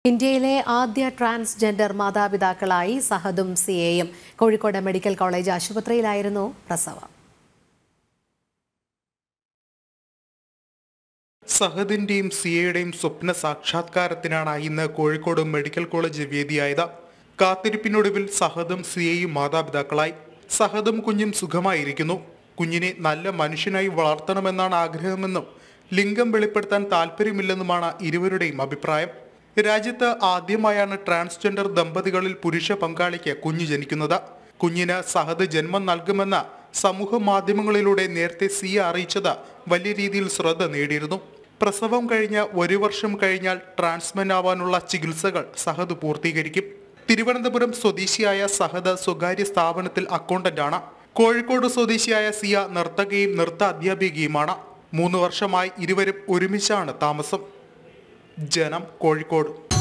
ഇന്ത്യയിലെ ആദ്യ ട്രാൻസ്ജെൻഡർ മാതാപിതാക്കളായി സഹദും സിയയും കോഴിക്കോട് മെഡിക്കൽ കോളേജ് ആശുപത്രിയിലായിരുന്നു പ്രസവം സഹദിന്റെയും സിയയുടെയും സ്വപ്ന സാക്ഷാത്കാരത്തിനാണ് ഇന്ന് കോഴിക്കോട് മെഡിക്കൽ കോളേജ് വേദിയായത് കാത്തിരിപ്പിനൊടുവിൽ സഹദും സിയയും മാതാപിതാക്കളായി സഹദും കുഞ്ഞും സുഖമായിരിക്കുന്നു കുഞ്ഞിനെ നല്ല മനുഷ്യനായി വളർത്തണമെന്നാണ് ആഗ്രഹമെന്നും ലിംഗം വെളിപ്പെടുത്താൻ താല്പര്യമില്ലെന്നുമാണ് ഇരുവരുടെയും അഭിപ്രായം രാജ്യത്ത് ആദ്യമായാണ് ട്രാൻസ്ജെൻഡർ ദമ്പതികളിൽ പുരുഷ പങ്കാളിക്ക് കുഞ്ഞു ജനിക്കുന്നത് കുഞ്ഞിന് സഹദ് ജന്മം നൽകുമെന്ന് സമൂഹ മാധ്യമങ്ങളിലൂടെ നേരത്തെ സിയ അറിയിച്ചത് വലിയ രീതിയിൽ ശ്രദ്ധ നേടിയിരുന്നു പ്രസവം കഴിഞ്ഞ് ഒരു വർഷം കഴിഞ്ഞാൽ ട്രാൻസ്മെന്റ് ആവാനുള്ള ചികിത്സകൾ സഹദ് പൂർത്തീകരിക്കും തിരുവനന്തപുരം സ്വദേശിയായ സഹദ് സ്വകാര്യ സ്ഥാപനത്തിൽ അക്കൗണ്ടന്റാണ് കോഴിക്കോട് സ്വദേശിയായ സിയ നർത്തകയും നൃത്ത അധ്യാപികയുമാണ് മൂന്ന് വർഷമായി ഇരുവരും ഒരുമിച്ചാണ് താമസം ജനം കോഴിക്കോട്